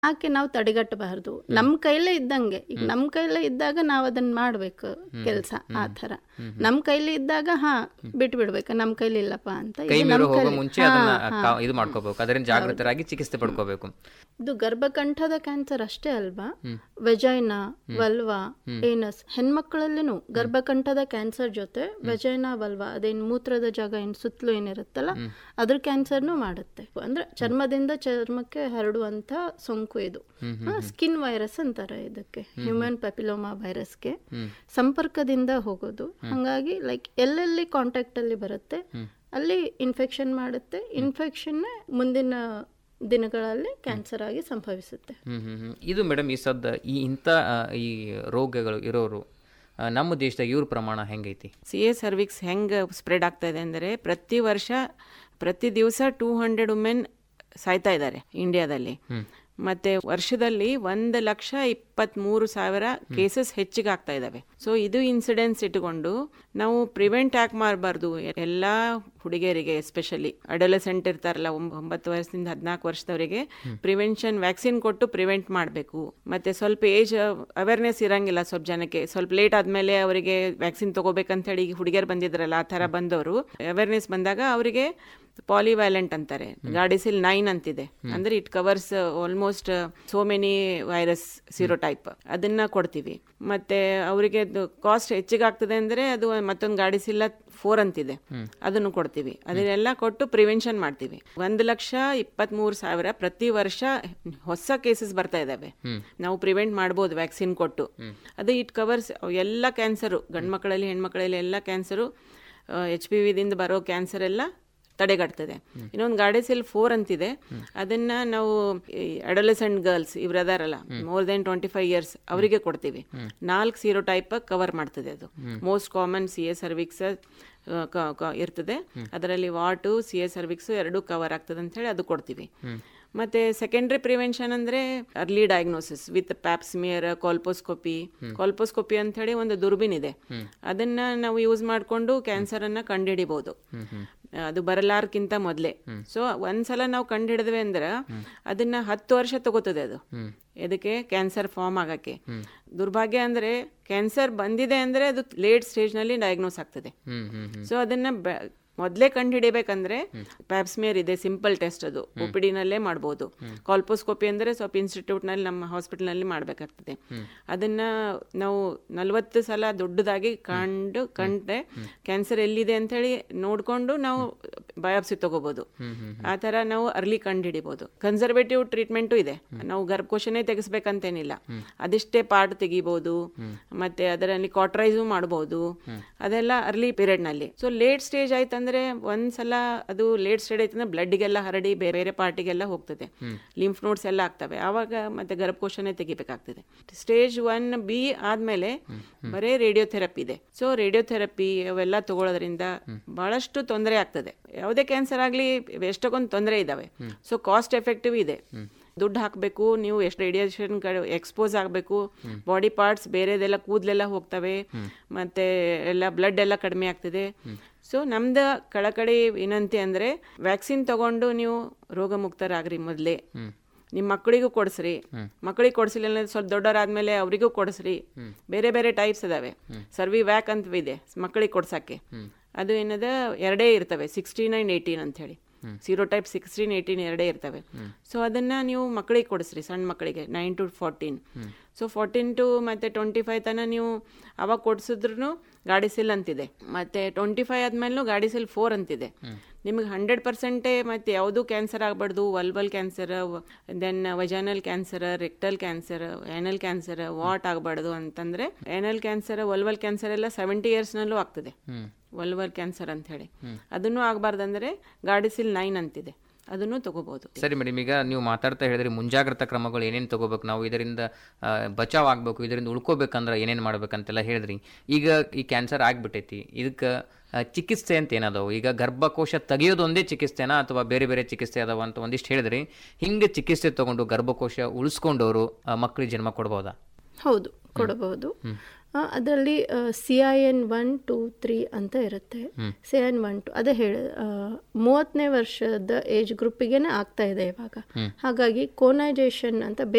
ಯಾಕೆ ನಾವು ತಡೆಗಟ್ಟಬಾರದು ನಮ್ಮ ಕೈಲೇ ಇದ್ದಂಗೆ ಈಗ ನಮ್ಮ ಕೈಲೇ ಇದ್ದಾಗ ನಾವು ಅದನ್ನ ಮಾಡ್ಬೇಕು ಕೆಲಸ ಆ ಥರ ನಮ್ಮ ಕೈಲಿ ಇದ್ದಾಗ ಹಾ ಬಿಟ್ಟು ಬಿಡ್ಬೇಕು ನಮ್ಮ ಕೈಲಿ ಇಲ್ಲಪ್ಪ ಅಂತ ಕೈ ಇದು ಮೀರಿ ನಮ್ ಹೋಗೋ ಕೈಲಿ- ಮುಂಚೆ ಹಾ, ಅದನ್ನ ಹಾ. ಕಾ- ಇದು ಮಾಡ್ಕೋಬೇಕು ಅದರಿಂದ ಜಾಗೃತರಾಗಿ ಚಿಕಿತ್ಸೆ ಪಡ್ಕೋಬೇಕು ಇದು ಗರ್ಭಕಂಠದ ಕ್ಯಾನ್ಸರ್ ಅಷ್ಟೇ ಅಲ್ವಾ ವೆಜೈನಾ ವಲ್ವಾ ಏನಸ್ ಹೆಣ್ಮಕ್ಳಲ್ಲಿನೂ ಗರ್ಭಕಂಠದ ಕ್ಯಾನ್ಸರ್ ಜೊತೆ ವೆಜೈನಾ ವಲ್ವಾ ಅದೇನು ಮೂತ್ರದ ಜಾಗ ಏನು ಸುತ್ತಲೂ ಏನಿರುತ್ತಲ್ಲ ಅದ್ರ ಕ್ಯಾನ್ಸರ್ನು ಮಾಡುತ್ತೆ ಅಂದ್ರೆ ಚರ್ಮದಿಂದ ಚರ್ಮಕ್ಕೆ ಹರಡುವಂತ ಸೋಂಕು ಇದು ಸ್ಕಿನ್ ವೈರಸ್ ಅಂತಾರೆ ಇದಕ್ಕೆ ಹ್ಯೂಮನ್ ಪೆಪಿಲೋಮಾ ವೈರಸ್ಗೆ ಸಂಪರ್ಕದಿಂದ ಹೋಗೋದು ಹಾಗಾಗಿ ಲೈಕ್ ಎಲ್ಲೆಲ್ಲಿ ಕಾಂಟ್ಯಾಕ್ಟ್ ಅಲ್ಲಿ ಬರುತ್ತೆ ಅಲ್ಲಿ ಇನ್ಫೆಕ್ಷನ್ ಮಾಡುತ್ತೆ ಇನ್ಫೆಕ್ಷನ್ ಮುಂದಿನ ದಿನಗಳಲ್ಲಿ ಕ್ಯಾನ್ಸರ್ ಆಗಿ ಸಂಭವಿಸುತ್ತೆ ಹ್ಮ್ ಹ್ಮ್ ಹ್ಮ್. ಇದು ಮೇಡಮ್ ಈ ಸದ್ದ ಈ ಇಂಥ ಆ, ಈ ರೋಗಗಳು ಇರೋರು ಆ, ನಮ್ಮ ದೇಶದಾಗ ಇವ್ರ ಪ್ರಮಾಣ ಹೆಂಗೈತಿ ಸಿ ಎ ಸರ್ವಿಕ್ಸ್ ಹೆಂಗೆ ಸ್ಪ್ರೆಡ್ ಆಗ್ತಾ ಇದೆ ಅಂದರೆ ಪ್ರತಿ ವರ್ಷ ಪ್ರತಿ ದಿವಸ ಟೂ ಹಂಡ್ರೆಡ್ ವುಮೆನ್ ಸಾಯ್ತಾ ಇದ್ದಾರೆ ಇಂಡಿಯಾದಲ್ಲಿ ಮತ್ತೆ ವರ್ಷದಲ್ಲಿ ಒಂದು ಲಕ್ಷ ಇಪ್ಪತ್ತ್ಮೂರು ಸಾವಿರ ಕೇಸಸ್ ಹೆಚ್ಚಿಗೆ ಆಗ್ತಾ ಇದ್ದಾವೆ ಸೊ ಇದು ಇನ್ಸಿಡೆನ್ಸ್ ಇಟ್ಕೊಂಡು ನಾವು ಪ್ರಿವೆಂಟ್ ಯಾಕೆ ಮಾಡಬಾರ್ದು ಎಲ್ಲ ಹುಡುಗಿಯರಿಗೆ ಎಸ್ಪೆಷಲಿ ಅಡಲಸೆಂಟ್ ಇರ್ತಾರಲ್ಲ ಒಂಬ- ಒಂಬತ್ತು ವರ್ಷದಿಂದ ಹದಿನಾಲ್ಕು ವರ್ಷದವರಿಗೆ ಪ್ರಿವೆನ್ಷನ್ ವ್ಯಾಕ್ಸಿನ್ ಕೊಟ್ಟು ಪ್ರಿವೆಂಟ್ ಮಾಡಬೇಕು ಮತ್ತೆ ಸ್ವಲ್ಪ ಏಜ್ ಅವೇರ್ನೆಸ್ ಇರಂಗಿಲ್ಲ ಸ್ವಲ್ಪ ಜನಕ್ಕೆ ಸ್ವಲ್ಪ ಲೇಟ್ ಆದ್ಮೇಲೆ ಅವರಿಗೆ ವ್ಯಾಕ್ಸಿನ್ ತಗೋಬೇಕಂತ ಹೇಳಿ ಈಗ ಹುಡುಗಿಯರು ಬಂದಿದ್ರಲ್ಲ ಆ ಥರ ಬಂದವರು ಅವೇರ್ನೆಸ್ ಬಂದಾಗ ಅವರಿಗೆ ಪಾಲಿವ್ಯಾಲೆಂಟ್ ಅಂತಾರೆ ಗಾಡಿಸಿಲ್ ನೈನ್ ಅಂತಿದೆ ಅಂದ್ರೆ it covers almost so many virus type ಅದನ್ನ ಕೊಡ್ತೀವಿ ಮತ್ತೆ ಅವರಿಗೆ ಕಾಸ್ಟ್ ಹೆಚ್ಚಿಗೆ ಆಗ್ತದೆ ಅಂದ್ರೆ ಅದು ಮತ್ತೊಂದು ಗಾಡಿಸಿಲ್ಲ ಫೋರ್ ಅಂತಿದೆ ಅದನ್ನು ಕೊಡ್ತೀವಿ ಅದನ್ನೆಲ್ಲ ಕೊಟ್ಟು ಪ್ರಿವೆನ್ಷನ್ ಮಾಡ್ತೀವಿ ಒಂದು ಲಕ್ಷ ಇಪ್ಪತ್ತ್ ಮೂರು ಸಾವಿರ ಪ್ರತಿ ವರ್ಷ ಹೊಸ ಕೇಸಸ್ ಬರ್ತಾ ಇದಾವೆ ನಾವು ಪ್ರಿವೆಂಟ್ ಮಾಡ್ಬೋದು ವ್ಯಾಕ್ಸಿನ್ ಕೊಟ್ಟು ಅದು ಇಟ್ ಕವರ್ಸ್ ಎಲ್ಲ ಕ್ಯಾನ್ಸರು ಗಂಡು ಮಕ್ಕಳಲ್ಲಿ ಹೆಣ್ಮಕ್ಳಲ್ಲಿ ಎಲ್ಲ ಕ್ಯಾನ್ಸರು ಎಚ್ ಪಿ ವಿದಿಂದ ಬರೋ ಕ್ಯಾನ್ಸರ್ ಎಲ್ಲ ತಡೆಗಟ್ತದೆ ಇನ್ನೊಂದು ಗಾಡಿಸಿಲ್ ಫೋರ್ ಅಂತಿದೆ ಅದನ್ನ ನಾವು ಅಡಲಸೆಂಟ್ ಗರ್ಲ್ಸ್ ಇವ್ರದಾರಲ್ಲ more than twenty five years ಅವರಿಗೆ ಕೊಡ್ತೀವಿ ನಾಲ್ಕು ಸೀರೋ ಟೈಪ್ ಕವರ್ ಮಾಡ್ತದೆ ಅದು most common C A cervix ಇರ್ತದೆ ಅದರಲ್ಲಿ ವಾಟು ಸಿ ಎ ಸರ್ವಿಕ್ಸ್ ಎರಡು ಕವರ್ ಆಗ್ತದೆ ಅಂತ ಹೇಳಿ ಅದು ಕೊಡ್ತೀವಿ ಮತ್ತೆ ಸೆಕೆಂಡ್ರಿ ಪ್ರಿವೆನ್ಷನ್ ಅಂದ್ರೆ early diagnosis with pap smear colposcopy colposcopy ಅಂತ ಹೇಳಿ ಒಂದು ದುರ್ಬಿನ್ ಇದೆ ಅದನ್ನ ನಾವು ಯೂಸ್ ಮಾಡಿಕೊಂಡು ಕ್ಯಾನ್ಸರ್ ಅನ್ನ ಕಂಡುಹಿಡಿಬಹುದು ಅದು ಬರಲಾರ್ಕಿಂತ ಮೊದಲೇ ಸೊ ಒಂದ್ಸಲ ನಾವು ಕಂಡು ಹಿಡಿದ್ವಿ ಅಂದ್ರೆ ಅದನ್ನ ಹತ್ತು ವರ್ಷ ತಗೋತದೆ ಅದು ಇದಕ್ಕೆ ಕ್ಯಾನ್ಸರ್ ಫಾರ್ಮ್ ಆಗಕ್ಕೆ ದುರ್ಭಾಗ್ಯ ಅಂದ್ರೆ ಕ್ಯಾನ್ಸರ್ ಬಂದಿದೆ ಅಂದ್ರೆ ಅದು ಲೇಟ್ ಸ್ಟೇಜ್ ನಲ್ಲಿ ಡಯಾಗ್ನೋಸ್ ಆಗ್ತದೆ ಹ್ಮ್ ಹ್ಮ್ ಹ್ಮ್ ಸೊ ಅದನ್ನ ಬ- ಮೊದ್ಲೇ ಕಂಡು ಹಿಡಿಬೇಕಂದ್ರೆ ಪ್ಯಾಪ್ಸ್ಮಿಯರ್ ಇದೆ ಸಿಂಪಲ್ ಟೆಸ್ಟ್ ಅದು ಒ ಪಿ ಡಿನಲ್ಲೇ ಮಾಡ್ಬೋದು ಕಾಲ್ಪೋಸ್ಕೋಪಿ ಅಂದ್ರೆ ಸ್ವಲ್ಪ ಇನ್ಸ್ಟಿಟ್ಯೂಟ್ ನಲ್ಲಿ ನಮ್ಮ ಹಾಸ್ಪಿಟಲ್ ನಲ್ಲಿ ಮಾಡ್ಬೇಕಾಗ್ತದೆ ಅದನ್ನ ನಾವು ನಲ್ವತ್ತು ಸಲ ದೊಡ್ಡದಾಗಿ ಕಂಡು ಕಂಡ್ರೆ ಕ್ಯಾನ್ಸರ್ ಎಲ್ಲಿದೆ ಅಂತ ಹೇಳಿ ನೋಡ್ಕೊಂಡು ನಾವು ಬಯಾಪ್ಸಿ ತಗೋಬಹುದು ಆ ತರ ನಾವು ಅರ್ಲಿ ಕಂಡು ಹಿಡಿಬಹುದು ಕನ್ಸರ್ವೇಟಿವ್ ಟ್ರೀಟ್ಮೆಂಟು ಇದೆ ನಾವು ಗರ್ಭಕೋಶನೇ ತೆಗಿಸ್ಬೇಕಂತೇನಿಲ್ಲ ಅದಿಷ್ಟೇ ಪಾರ್ಟ್ ತೆಗಿಬಹುದು ಮತ್ತೆ ಅದರಲ್ಲಿ ಕಾಟ್ರೈಸು ಮಾಡಬಹುದು ಅದೆಲ್ಲ ಅರ್ಲಿ ಪೀರಿಯಡ್ ನಲ್ಲಿ ಸೊ ಲೇಟ್ ಸ್ಟೇಜ್ ಆಯ್ತಂದ್ರೆ ಒಂದ್ಸಲ ಅದು ಲೇಟ್ ಸ್ಟೇಜ್ ಆಯ್ತಂದ್ರೆ ಬ್ಲಡ್ಗೆಲ್ಲ ಹರಡಿ ಬೇರೆ ಬೇರೆ ಪಾರ್ಟಿಗೆಲ್ಲ ಹೋಗ್ತದೆ ಲಿಂಫ್ ನೋಟ್ಸ್ ಎಲ್ಲ ಆಗ್ತವೆ ಆವಾಗ ಮತ್ತೆ ಗರ್ಭಕೋಶನೇ ತೆಗಿಬೇಕಾಗ್ತದೆ ಸ್ಟೇಜ್ ಒನ್ ಬಿ ಆದ್ಮೇಲೆ ಬರೇ ರೇಡಿಯೋಥೆರಪಿ ಇದೆ ಸೊ ರೇಡಿಯೋಥೆರಪಿ ಅವೆಲ್ಲ ತಗೊಳ್ಳೋದ್ರಿಂದ ಬಹಳಷ್ಟು ತೊಂದರೆ ಆಗ್ತದೆ ಯಾವುದೇ ಕ್ಯಾನ್ಸರ್ ಆಗ್ಲಿ ಎಷ್ಟಕ್ಕೊಂದು ತೊಂದರೆ ಇದಾವೆ ಸೊ ಕಾಸ್ಟ್ ಎಫೆಕ್ಟಿವ್ ಇದೆ ದುಡ್ಡು ಹಾಕಬೇಕು ನೀವು ಎಷ್ಟು ರೇಡಿಯೇಷನ್ ಎಕ್ಸ್ಪೋಸ್ ಆಗಬೇಕು ಬಾಡಿ ಪಾರ್ಟ್ಸ್ ಬೇರೆದೆಲ್ಲ ಕೂದಲೆಲ್ಲ ಹೋಗ್ತವೆ ಮತ್ತೆ ಎಲ್ಲ ಬ್ಲಡ್ ಎಲ್ಲ ಕಡಿಮೆ ಆಗ್ತದೆ ಸೊ ನಮ್ದು ಕಳಕಳಿ ವಿನಂತಿ ಅಂದ್ರೆ ವ್ಯಾಕ್ಸಿನ್ ತಗೊಂಡು ನೀವು ರೋಗ ಮುಕ್ತರಾಗ್ರಿ ಮೊದಲೇ ನಿಮ್ಮ ಮಕ್ಕಳಿಗೂ ಕೊಡಿಸ್ರಿ ಮಕ್ಕಳಿಗೆ ಕೊಡಿಸಿಲ್ಲ ಅಂದ್ರೆ ಸ್ವಲ್ಪ ದೊಡ್ಡವರಾದ್ಮೇಲೆ ಅವರಿಗೂ ಕೊಡಿಸ್ರಿ ಬೇರೆ ಬೇರೆ ಟೈಪ್ಸ್ ಅದಾವೆ ಸರ್ವಿ ವ್ಯಾಕ್ ಅಂತ ಇದೆ ಮಕ್ಕಳಿಗೆ ಕೊಡ್ಸಕ್ಕೆ ಅದು ಏನದ ಎರಡೇ ಇರ್ತವೆ ಸಿಕ್ಸ್ಟೀನ್ ಅಂಡ್ ಏಯ್ಟೀನ್ ಅಂತ ಹೇಳಿ ಸೀರೋ ಟೈಪ್ ಸಿಕ್ಸ್ಟೀನ್ ಏಯ್ಟೀನ್ ಎರಡೇ ಇರ್ತವೆ ಸೊ ಅದನ್ನ ನೀವು ಮಕ್ಕಳಿಗೆ ಕೊಡಿಸ್ರಿ ಸಣ್ಣ ಮಕ್ಕಳಿಗೆ nine to fourteen so fourteen to ಮತ್ತೆ ಟ್ವೆಂಟಿ ಫೈವ್ ತನಕ ನೀವು ಅವಾಗ ಕೊಡ್ಸಿದ್ರು ಗಾಡಿಸಿಲ್ ಅಂತಿದೆ ಮತ್ತೆ ಟ್ವೆಂಟಿ ಫೈವ್ ಆದ್ಮೇಲೂ ಗಾಡಿಸಿಲ್ ಫೋರ್ ಅಂತಿದೆ ನಿಮಗೆ ಹಂಡ್ರೆಡ್ ಪರ್ಸೆಂಟೇ ಮತ್ತೆ ಯಾವುದು ಕ್ಯಾನ್ಸರ್ ಆಗಬಾರ್ದು vulval cancer then vaginal cancer rectal cancer anal cancer what ಆಗಬಾರ್ದು ಅಂತಂದ್ರೆ ಏನಲ್ ಕ್ಯಾನ್ಸರ್ ವಲ್ವಲ್ ಕ್ಯಾನ್ಸರ್ ಎಲ್ಲ ಸೆವೆಂಟಿ ಇಯರ್ಸ್ನಲ್ಲೂ ಆಗ್ತದೆ ವಲ್ವಲ್ ಕ್ಯಾನ್ಸರ್ ಅಂತ ಹೇಳಿ ಅದನ್ನು ಆಗಬಾರ್ದಂದ್ರೆ ಗಾಡಿಸಿಲ್ ನೈನ್ ಅಂತಿದೆ ಅದನ್ನು ತಗೋಬಹುದು ಸರಿ ಮೇಡಮ್ ಈಗ ನೀವು ಮಾತಾಡ್ತಾ ಹೇಳಿದ್ರಿ ಮುಂಜಾಗ್ರತಾ ಕ್ರಮಗಳು ಏನೇನು ತಗೋಬೇಕು ನಾವು ಇದರಿಂದ ಆ, ಬಚಾವ್ ಆಗಬೇಕು ಇದರಿಂದ ಉಳ್ಕೋಬೇಕಂದ್ರೆ ಏನೇನು ಮಾಡ್ಬೇಕಂತೆಲ್ಲ ಹೇಳಿದ್ರಿ ಈಗ ಈ ಕ್ಯಾನ್ಸರ್ ಆಗ್ಬಿಟ್ಟೈತಿ ಇದಕ್ಕೆ ಚಿಕಿತ್ಸೆ ಅಂತ ಏನದಾವು ಈಗ ಗರ್ಭಕೋಶ ತೆಗೆಯೋದೊಂದೇ ಚಿಕಿತ್ಸೆನಾ ಅಥವಾ ಬೇರೆ ಬೇರೆ ಚಿಕಿತ್ಸೆ ಅದಾವ ಅಂತ ಒಂದಿಷ್ಟು ಹೇಳಿದ್ರಿ ಹಿಂಗೆ ಚಿಕಿತ್ಸೆ ತಗೊಂಡು ಗರ್ಭಕೋಶ ಉಳಿಸ್ಕೊಂಡವರು ಮಕ್ಕಳಿಗೆ ಜನ್ಮ ಕೊಡ್ಬೋದಾ ಹೌದು ಕೊಡಬಹುದು ಅದರಲ್ಲಿ C I N one two three ಅಂತ ಇರುತ್ತೆ C I N one two ಅದೇ ಹೇಳ ಮೂವತ್ತನೇ ವರ್ಷದ ಏಜ್ ಗ್ರೂಪಿಗೆನೆ ಆಗ್ತಾ ಇದೆ ಇವಾಗ ಹಾಗಾಗಿ ಕೋನೈಜೇಷನ್ ಅಂತ